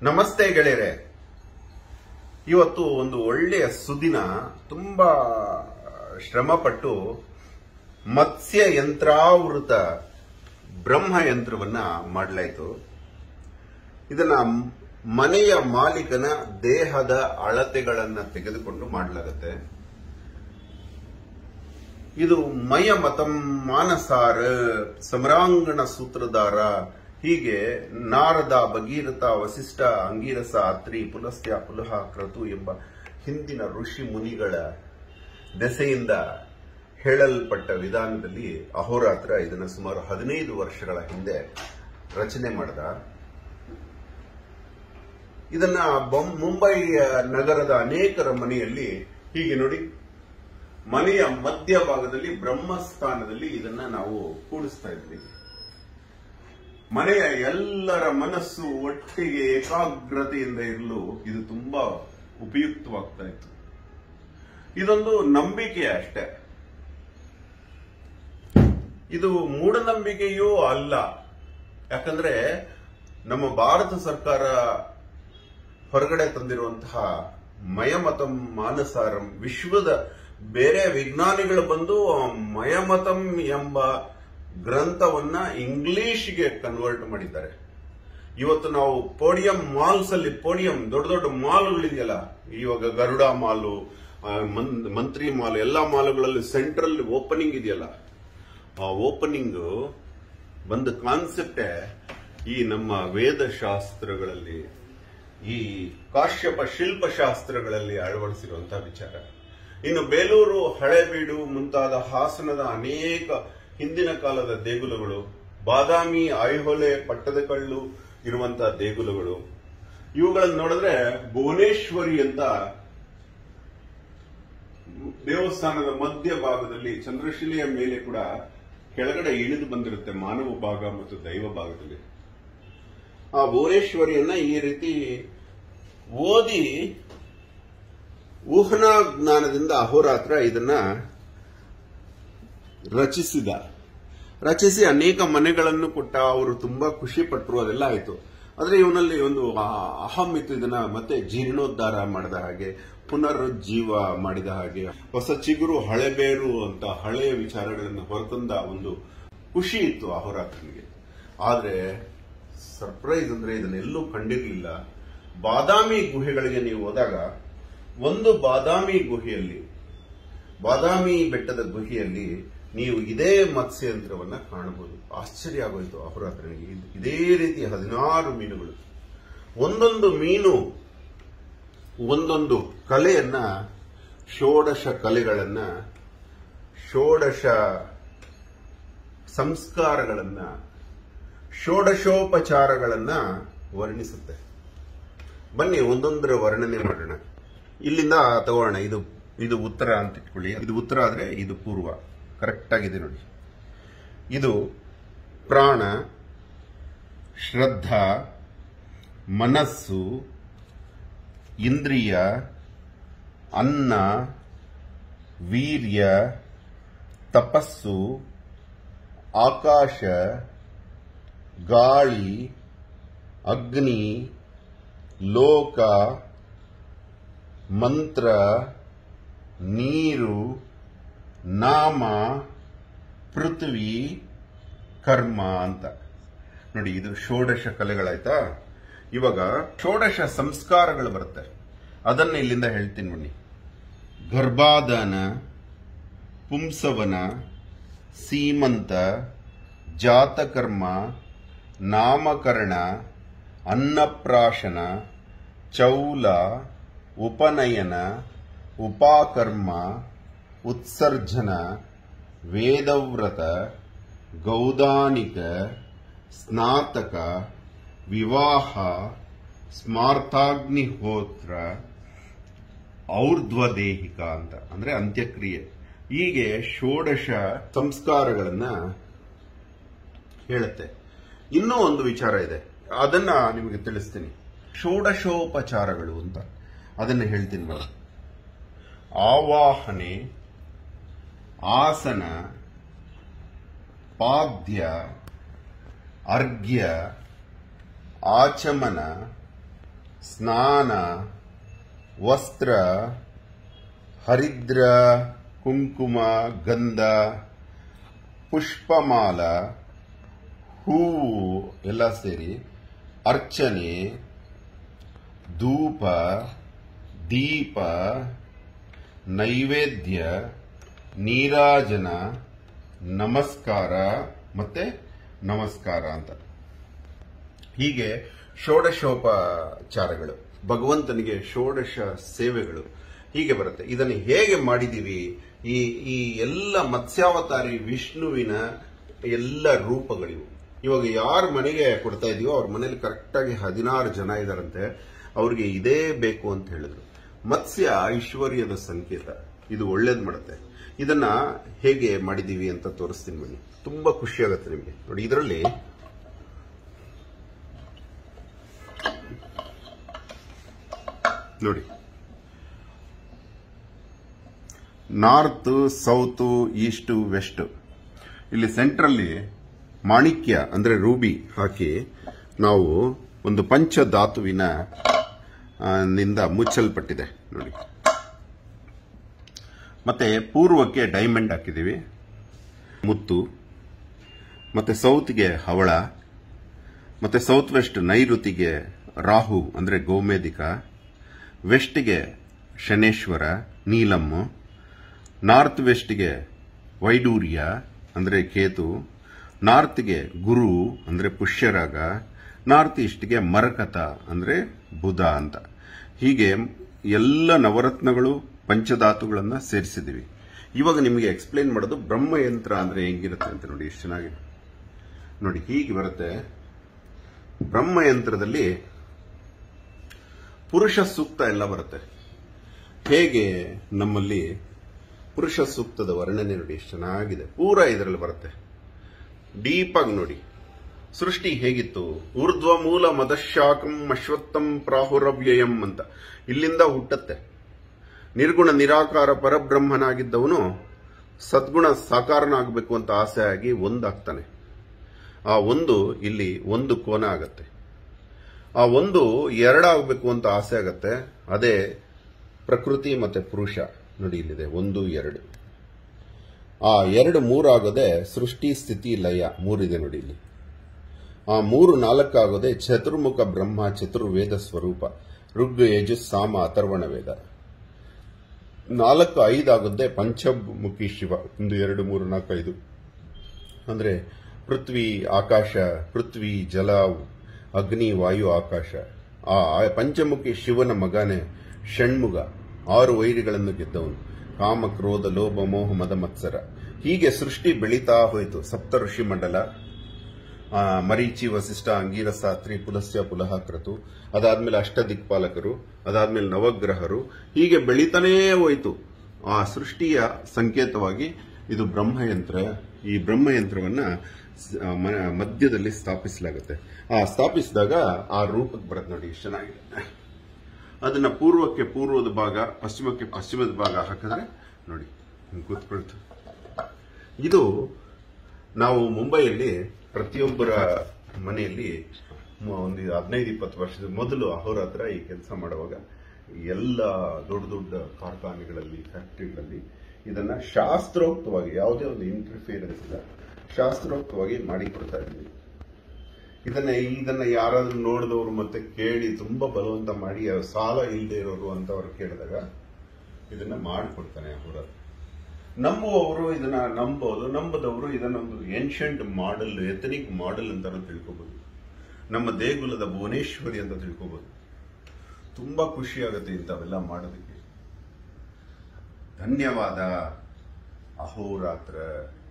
ನಮಸ್ತೆ ಗೆಳೆಯರೆ ಇವತ್ತು ಒಂದು ಒಳ್ಳೆಯ ಸುದಿನ ತುಂಬಾ ಶ್ರಮಪಟ್ಟು ಮತ್ಸ್ಯ ಯಂತ್ರಾವೃತ ಬ್ರಹ್ಮ ಯಂತ್ರವನ್ನ ಮಾಡಲಾಯಿತು ಇದನ್ನ ಮನೆಯ ಮಾಲೀಕನ ದೇಹದ ಅಳತೆಗಳನ್ನ ತೆಗೆದುಕೊಂಡು ಮಾಡಲಾಗುತ್ತೆ ಇದು ಮಯ ಮತಂ ಮಾನಸಾರ ಸಮರಾಂಗಣ ಸೂತ್ರಧಾರ ಹೀಗೆ ನಾರದ ಭಗೀರಥ ವಸಿಷ್ಠ ಅಂಗೀರಸ ಅತ್ರಿ ಪುಲಸ್ತ್ಯ ಪುಲಹ ಕ್ರತು ಎಂಬ ಹಿಂದಿನ ಋಷಿ ಮುನಿಗಳ ದೆಸೆಯಿಂದ ಹೇಳಲ್ಪಟ್ಟ ವಿಧಾನದಲ್ಲಿ ಅಹೋರಾತ್ರ ಇದನ್ನು ಸುಮಾರು ಹದಿನೈದು ವರ್ಷಗಳ ಹಿಂದೆ ರಚನೆ ಮಾಡಿದ ಇದನ್ನ ಬೊಂ- ಮುಂಬೈ ನಗರದ ಅನೇಕರ ಮನೆಯಲ್ಲಿ ಹೀಗೆ ನೋಡಿ ಮನೆಯ ಮಧ್ಯಭಾಗದಲ್ಲಿ ಬ್ರಹ್ಮಸ್ಥಾನದಲ್ಲಿ ಇದನ್ನ ನಾವು ಕೂಡಿಸ್ತಾ ಇದ್ವಿ ಮನೆಯ ಎಲ್ಲರ ಮನಸ್ಸು ಒಟ್ಟಿಗೆ ಏಕಾಗ್ರತೆಯಿಂದ ಇರಲು ಇದು ತುಂಬಾ ಉಪಯುಕ್ತವಾಗ್ತಾ ಇತ್ತು ಇದೊಂದು ನಂಬಿಕೆ ಅಷ್ಟೇ ಇದು ಮೂಢನಂಬಿಕೆಯೂ ಅಲ್ಲ ಯಾಕಂದ್ರೆ ನಮ್ಮ ಭಾರತ ಸರ್ಕಾರ ಹೊರಗಡೆ ತಂದಿರುವಂತಹ ಮಯಮತಂ ಮಾನಸಾರಂ ವಿಶ್ವದ ಬೇರೆ ವಿಜ್ಞಾನಿಗಳು ಬಂದು ಆ ಮಯಮತಂ ಎಂಬ ಗ್ರಂಥವನ್ನ ಇಂಗ್ಲಿಷ್ಗೆ ಕನ್ವರ್ಟ್ ಮಾಡಿದ್ದಾರೆ ಇವತ್ತು ನಾವು ಪೋಡಿಯಂ ಮಾಲ್ಸ್ ಅಲ್ಲಿ ಪೋಡಿಯಂ ದೊಡ್ಡ ದೊಡ್ಡ ಮಾಲ್ಗಳಿದೆಯಲ್ಲ ಇವಾಗ ಗರುಡ ಮಾಲು ಆ, ಮನ್- ಮಂತ್ರಿ ಮಾಲ್ ಎಲ್ಲಾ ಮಾಲ್ಗಳಲ್ಲಿ ಸೆಂಟ್ರಲ್ ಓಪನಿಂಗ್ ಇದೆಯಲ್ಲ ಆ ಓಪನಿಂಗ್ ಒಂದು ಕಾನ್ಸೆಪ್ಟೇ ಈ ನಮ್ಮ ವೇದಶಾಸ್ತ್ರಗಳಲ್ಲಿ ಈ ಕಾಶ್ಯಪ ಶಿಲ್ಪಶಾಸ್ತ್ರಗಳಲ್ಲಿ ಅಳವಡಿಸಿರುವಂತಹ ವಿಚಾರ ಇನ್ನು ಬೇಲೂರು ಹಳೆಬೀಡು ಮುಂತಾದ ಹಾಸನದ ಅನೇಕ ಹಿಂದಿನ ಕಾಲದ ದೇಗುಲಗಳು ಬಾದಾಮಿ ಐಹೊಳೆ ಪಟ್ಟದಕಲ್ಲು ಇರುವಂತಹ ದೇಗುಲಗಳು ಇವುಗಳನ್ನು ನೋಡಿದ್ರೆ ಭುವನೇಶ್ವರಿ ಅಂತ ದೇವಸ್ಥಾನದ ಮಧ್ಯ ಭಾಗದಲ್ಲಿ ಚಂದ್ರಶಿಲೆಯ ಮೇಲೆ ಕೂಡ ಕೆಳಗಡೆ ಇಳಿದು ಬಂದಿರುತ್ತೆ ಮಾನವ ಭಾಗ ಮತ್ತು ದೈವ ಭಾಗದಲ್ಲಿ ಆ ಭುವನೇಶ್ವರಿಯನ್ನ ಈ ರೀತಿ ಓದಿ ಊಹನಾ ಜ್ಞಾನದಿಂದ ಅಹೋರಾತ್ರ ಇದನ್ನ ರಚಿಸಿದ ರಚಿಸಿ ಅನೇಕ ಮನೆಗಳನ್ನು ಕೊಟ್ಟ ಅವರು ತುಂಬಾ ಖುಷಿ ಪಟ್ಟರು ಅದೆಲ್ಲ ಆಯ್ತು ಆದ್ರೆ ಇವನಲ್ಲಿ ಒಂದು ಆ- ಅಹಂ ಇತ್ತು ಇದನ್ನ ಮತ್ತೆ ಜೀರ್ಣೋದ್ಧಾರ ಮಾಡಿದ ಹಾಗೆ ಪುನರುಜ್ಜೀವ ಮಾಡಿದ ಹಾಗೆ ಹೊಸ ಚಿಗುರು ಹಳೆಬೇರು ಅಂತ ಹಳೆಯ ವಿಚಾರಗಳನ್ನು ಹೊರತಂದ ಒಂದು ಖುಷಿ ಇತ್ತು ಅಹೋರಾತ್ರನಿಗೆ ಆದ್ರೆ ಸರ್ಪ್ರೈಸ್ ಅಂದ್ರೆ ಇದನ್ನೆಲ್ಲೂ ಕಂಡಿರಲಿಲ್ಲ ಬಾದಾಮಿ ಗುಹೆಗಳಿಗೆ ನೀವು ಹೋದಾಗ ಒಂದು ಬಾದಾಮಿ ಗುಹೆಯಲ್ಲಿ ಬಾದಾಮಿ ಬೆಟ್ಟದ ಗುಹೆಯಲ್ಲಿ ನೀವು ಇದೇ ಮತ್ಸ್ಯಯಂತ್ರವನ್ನ ಕಾಣಬಹುದು ಆಶ್ಚರ್ಯ ಆಗೋಯ್ತು ಅಹೋರಾತ್ರನಿಗೆ ಇದ್- ಇದೇ ರೀತಿ ಹದಿನಾರು ಮೀನುಗಳು ಒಂದೊಂದು ಮೀನು ಒಂದೊಂದು ಕಲೆಯನ್ನ ಷೋಡಶ ಕಲೆಗಳನ್ನ ಷೋಡಶ ಸಂಸ್ಕಾರಗಳನ್ನ ಷೋಡಶೋಪಚಾರಗಳನ್ನ ವರ್ಣಿಸುತ್ತೆ ಬನ್ನಿ ಒಂದೊಂದರ ವರ್ಣನೆ ಮಾಡೋಣ ಇಲ್ಲಿಂದ ತಗೋಣ ಇದು ಇದು ಉತ್ತರ ಅಂತ ಇಟ್ಕೊಳ್ಳಿ ಇದು ಉತ್ತರ ಆದ್ರೆ ಇದು ಪೂರ್ವ ಕರೆಕ್ಟ್ ಆಗಿದೆ ನೋಡಿ ಇದು ಪ್ರಾಣ ಶ್ರದ್ಧಾ ಮನಸ್ಸು ಇಂದ್ರಿಯ ಅನ್ನ ವೀರ್ಯ ತಪಸ್ಸು ಆಕಾಶ ಗಾಳಿ ಅಗ್ನಿ ಲೋಕ ಮಂತ್ರ ನೀರು ನಾಮ ಪೃಥ್ವಿ ಕರ್ಮ ಅಂತ ನೋಡಿ ಇದು ಷೋಡಶ ಕಲೆಗಳಾಯ್ತಾ ಇವಾಗ ಷೋಡಶ ಸಂಸ್ಕಾರಗಳು ಬರುತ್ತೆ ಅದನ್ನ ಇಲ್ಲಿಂದ ಹೇಳ್ತೀನಿ ಬನ್ನಿ ಗರ್ಭಾಧಾನ ಪುಂಸವನ ಸೀಮಂತ ಜಾತಕರ್ಮ ನಾಮಕರಣ ಅನ್ನಪ್ರಾಶನ ಚೌಲ ಉಪನಯನ ಉಪಾಕರ್ಮ ಉತ್ಸರ್ಜನ ವೇದವ್ರತ ಗೌದಾನಿಕ ಸ್ನಾತಕ ವಿವಾಹ ಸ್ಮಾರ್ಥಾಗ್ನಿಹೋತ್ರ ಔರ್ಧ್ವದೇಹಿಕ ಅಂತ ಅಂದ್ರೆ ಅಂತ್ಯಕ್ರಿಯೆ ಹೀಗೆ ಷೋಡಶ ಸಂಸ್ಕಾರಗಳನ್ನ ಹೇಳುತ್ತೆ ಇನ್ನೂ ಒಂದು ವಿಚಾರ ಇದೆ ಅದನ್ನ ನಿಮಗೆ ತಿಳಿಸ್ತೀನಿ ಷೋಡಶೋಪಚಾರಗಳು ಅಂತ ಅದನ್ನ ಹೇಳ್ತೀನಿ ನೋಡಿ ಆವಾಹನೆ ಆಸನ ಪಾದ್ಯ ಅರ್ಘ್ಯ ಆಚಮನ ಸ್ನಾನ ವಸ್ತ್ರ ಹರಿದ್ರ ಕುಂಕುಮ ಗಂಧ ಪುಷ್ಪಮಾಲ ಹೂವು ಎಲ್ಲ ಸೇರಿ ಅರ್ಚನೆ ಧೂಪ ದೀಪ ನೈವೇದ್ಯ ನೀರಾಜನ ನಮಸ್ಕಾರ ಮತ್ತೆ ನಮಸ್ಕಾರ ಅಂತ ಹೀಗೆ ಷೋಡಶೋಪಚಾರಗಳು ಭಗವಂತನಿಗೆ ಷೋಡಶ ಸೇವೆಗಳು ಹೀಗೆ ಬರುತ್ತೆ ಇದನ್ನು ಹೇಗೆ ಮಾಡಿದೀವಿ ಈ ಈ ಎಲ್ಲ ಮತ್ಸ್ಯಾವತಾರಿ ವಿಷ್ಣುವಿನ ಎಲ್ಲ ರೂಪಗಳಿವು ಇವಾಗ ಯಾರ ಮನೆಗೆ ಕೊಡ್ತಾ ಇದೀವೋ ಅವ್ರ ಮನೇಲಿ ಕರೆಕ್ಟಾಗಿ ಹದಿನಾರು ಜನ ಇದಾರಂತೆ ಅವ್ರಿಗೆ ಇದೇ ಬೇಕು ಅಂತ ಹೇಳಿದ್ರು ಮತ್ಸ್ಯ ಐಶ್ವರ್ಯದ ಸಂಕೇತ ಇದು ಒಳ್ಳೇದ್ ಮಾಡುತ್ತೆ ಇದನ್ನ ಹೇಗೆ ಮಾಡಿದೀವಿ ಅಂತ ತೋರಿಸ್ತೀನಿ ಬನ್ನಿ ತುಂಬಾ ಖುಷಿ ಆಗುತ್ತೆ ನಿಮಗೆ ನೋಡಿ ಇದರಲ್ಲಿ ನೋಡಿ ನಾರ್ತ್ ಸೌತ್ ಈಸ್ಟ್ ವೆಸ್ಟ್ ಇಲ್ಲಿ ಸೆಂಟ್ರಲ್ಲಿ ಮಾಣಿಕ್ಯ ಅಂದ್ರೆ ರೂಬಿ ಹಾಕಿ ನಾವು ಒಂದು ಪಂಚಧಾತುವಿನ ಆ, ನಿಂದ ಮುಚ್ಚಲ್ಪಟ್ಟಿದೆ ನೋಡಿ ಮತ್ತೆ ಪೂರ್ವಕ್ಕೆ ಡೈಮಂಡ್ ಹಾಕಿದ್ದೀವಿ ಮುತ್ತು ಮತ್ತೆ ಸೌತ್ಗೆ ಹವಳ ಮತ್ತೆ ಸೌತ್ ವೆಸ್ಟ್ ನೈಋತಿಗೆ ರಾಹು ಅಂದ್ರೆ ಗೋಮೇಧಿಕ ವೆಸ್ಟ್ಗೆ ಶನೇಶ್ವರ ನೀಲಮ್ಮು ನಾರ್ತ್ ವೆಸ್ಟ್ಗೆ ವೈಡೂರ್ಯ ಅಂದ್ರೆ ಕೇತು ನಾರ್ತ್ಗೆ ಗುರು ಅಂದ್ರೆ ಪುಷ್ಯರಾಗ ನಾರ್ತ್ ಈಸ್ಟ್ಗೆ ಮರಕತ ಅಂದ್ರೆ ಬುಧ ಅಂತ ಹೀಗೆ ಎಲ್ಲ ನವರತ್ನಗಳು ಪಂಚಧಾತುಗಳನ್ನ ಸೇರಿಸಿದ್ದೀವಿ ಇವಾಗ ನಿಮಗೆ ಎಕ್ಸ್ಪ್ಲೈನ್ ಮಾಡೋದು ಬ್ರಹ್ಮಯಂತ್ರ ಅಂದ್ರೆ ಹೆಂಗಿರುತ್ತೆ ಅಂತ ನೋಡಿ ಎಷ್ಟು ಚೆನ್ನಾಗಿದೆ ನೋಡಿ ಹೀಗೆ ಬರುತ್ತೆ ಬ್ರಹ್ಮಯಂತ್ರದಲ್ಲಿ ಪುರುಷ ಸೂಕ್ತ ಎಲ್ಲ ಬರುತ್ತೆ ಹೇಗೆ ನಮ್ಮಲ್ಲಿ ಪುರುಷ ಸೂಕ್ತದ ವರ್ಣನೆ ನೋಡಿ ಎಷ್ಟು ಚೆನ್ನಾಗಿದೆ ಪೂರ ಇದರಲ್ಲಿ ಬರುತ್ತೆ ಡೀಪ್ ಆಗಿ ನೋಡಿ ಸೃಷ್ಟಿ ಹೇಗಿತ್ತು ಊರ್ಧ್ವ ಮೂಲ ಮದಶಾಕಂ ಅಶ್ವತ್ಥಂ ಪ್ರಾಹುರವ್ಯಯಂ ಅಂತ ಇಲ್ಲಿಂದ ಹುಟ್ಟತ್ತೆ ನಿರ್ಗುಣ ನಿರಾಕಾರ ಪರಬ್ರಹ್ಮನಾಗಿದ್ದವನು ಸದ್ಗುಣ ಸಾಕಾರನಾಗಬೇಕು ಅಂತ ಆಸೆ ಆಗಿ ಒಂದಾಗ್ತಾನೆ ಆ ಒಂದು ಇಲ್ಲಿ ಒಂದು ಕೋನ ಆಗತ್ತೆ ಆ ಒಂದು ಎರಡಾಗಬೇಕು ಅಂತ ಆಸೆ ಆಗತ್ತೆ ಅದೇ ಪ್ರಕೃತಿ ಮತ್ತೆ ಪುರುಷ ನೋಡಿ ಇಲ್ಲಿದೆ ಒಂದು ಎರಡು ಆ ಎರಡು ಮೂರಾಗೋದೆ ಸೃಷ್ಟಿ ಸ್ಥಿತಿ ಲಯ ಮೂರಿದೆ ನೋಡಿ ಇಲ್ಲಿ ಆ ಮೂರು ನಾಲ್ಕಾಗೋದೆ ಚತುರ್ಮುಖ ಬ್ರಹ್ಮ ಚತುರ್ವೇದ ಸ್ವರೂಪ ಋಗ್ ಯಜುಸ್ ಸಾಮ ಅಥರ್ವಣ ವೇದ ನಾಲ್ಕು ಐದಾಗುತ್ತೆ ಪಂಚಮುಖಿ ಶಿವ ಒಂದು ಎರಡು ಮೂರು ನಾಲ್ಕು ಐದು ಅಂದ್ರೆ ಪೃಥ್ವಿ ಆಕಾಶ ಪೃಥ್ವಿ ಜಲ ಅಗ್ನಿ ವಾಯು ಆಕಾಶ ಆ ಪಂಚಮುಖಿ ಶಿವನ ಮಗನೇ ಷಣ್ಮುಗ ಆರು ವೈರಿಗಳನ್ನು ಗೆದ್ದವನು ಕಾಮ ಕ್ರೋಧ ಲೋಭ ಮೋಹ ಮದ ಮತ್ಸರ ಹೀಗೆ ಸೃಷ್ಟಿ ಬೆಳೀತಾ ಹೋಯಿತು ಸಪ್ತ ಋಷಿ ಮಂಡಲ ಆ, ಮರೀಚಿ ವಸಿಷ್ಠ ಅಂಗೀರಸ ತ್ರಿ ಪುಲಸ್ಯ ಪುಲಹ ಕ್ರತು ಅದಾದ್ಮೇಲೆ ಅಷ್ಟ ದಿಕ್ಪಾಲಕರು ಅದಾದ್ಮೇಲೆ ನವಗ್ರಹರು ಹೀಗೆ ಬೆಳೀತಾನೇ ಹೋಯಿತು ಆ ಸೃಷ್ಟಿಯ ಸಂಕೇತವಾಗಿ ಇದು ಬ್ರಹ್ಮಯಂತ್ರ ಈ ಬ್ರಹ್ಮಯಂತ್ರವನ್ನ ಸ- ಆ, ಮ- ಮಧ್ಯದಲ್ಲಿ ಸ್ಥಾಪಿಸಲಾಗುತ್ತೆ ಆ ಸ್ಥಾಪಿಸಿದಾಗ ಆ ರೂಪಕ್ಕೆ ಬರುತ್ತೆ ನೋಡಿ ಎಷ್ಟು ಚೆನ್ನಾಗಿದೆ ಅದನ್ನ ಪೂರ್ವಕ್ಕೆ ಪೂರ್ವದ ಭಾಗ ಪಶ್ಚಿಮಕ್ಕೆ ಪಶ್ಚಿಮದ ಭಾಗ ಹಾಕಿದ್ರೆ ನೋಡಿ ಹಿಂಗ್ ಕೂತ್ಕೊಳ್ತು ಇದು ನಾವು ಮುಂಬೈಯಲ್ಲಿ ಪ್ರತಿಯೊಬ್ಬರ ಮನೆಯಲ್ಲಿ ಮ- ಒಂದು ಹದಿನೈದು ಇಪ್ಪತ್ತು ವರ್ಷದ ಮೊದಲು ಅಹೋರಾತ್ರ ಈ ಕೆಲಸ ಮಾಡುವಾಗ ಎಲ್ಲ ದೊಡ್ಡ ದೊಡ್ಡ ಕಾರ್ಖಾನೆಗಳಲ್ಲಿ ಫ್ಯಾಕ್ಟರಿಗಳಲ್ಲಿ ಇದನ್ನ ಶಾಸ್ತ್ರೋಕ್ತವಾಗಿ ಯಾವುದೇ ಒಂದು ಇಂಟರ್ಫಿಯರೆನ್ಸ್ ಇಲ್ಲ ಶಾಸ್ತ್ರೋಕ್ತವಾಗಿ ಮಾಡಿ ಕೊಡ್ತಾ ಇದ್ವಿ ಇದನ್ನ ಇದನ್ನ ಯಾರಾದ್ರೂ ನೋಡಿದವರು ಮತ್ತೆ ಕೇಳಿ ತುಂಬಾ ಬಲವಂತ ಮಾಡಿ ಅವ್ರ ಸಾಲ ಇಲ್ಲದೆ ಇರೋರು ಅಂತ ಅವ್ರು ಕೇಳಿದಾಗ ಇದನ್ನ ಮಾಡಿಕೊಡ್ತಾನೆ ಅಹೋರಾತ್ರ ನಂಬುವವರು ಇದನ್ನ ನಂಬೋದು ನಂಬದವರು ಇದನ್ನೊಂದು ಏನ್ಷಂಟ್ ಮಾಡೆಲ್ ಎಥನಿಕ್ ಮಾಡೆಲ್ ಅಂತಾನು ತಿಳ್ಕೋಬಹುದು ನಮ್ಮ ದೇಗುಲದ ಭುವನೇಶ್ವರಿ ಅಂತ ತಿಳ್ಕೋಬಹುದು ತುಂಬಾ ಖುಷಿ ಆಗುತ್ತೆ ಇಂಥವೆಲ್ಲ ಮಾಡೋದಕ್ಕೆ ಧನ್ಯವಾದ ಅಹೋರಾತ್ರ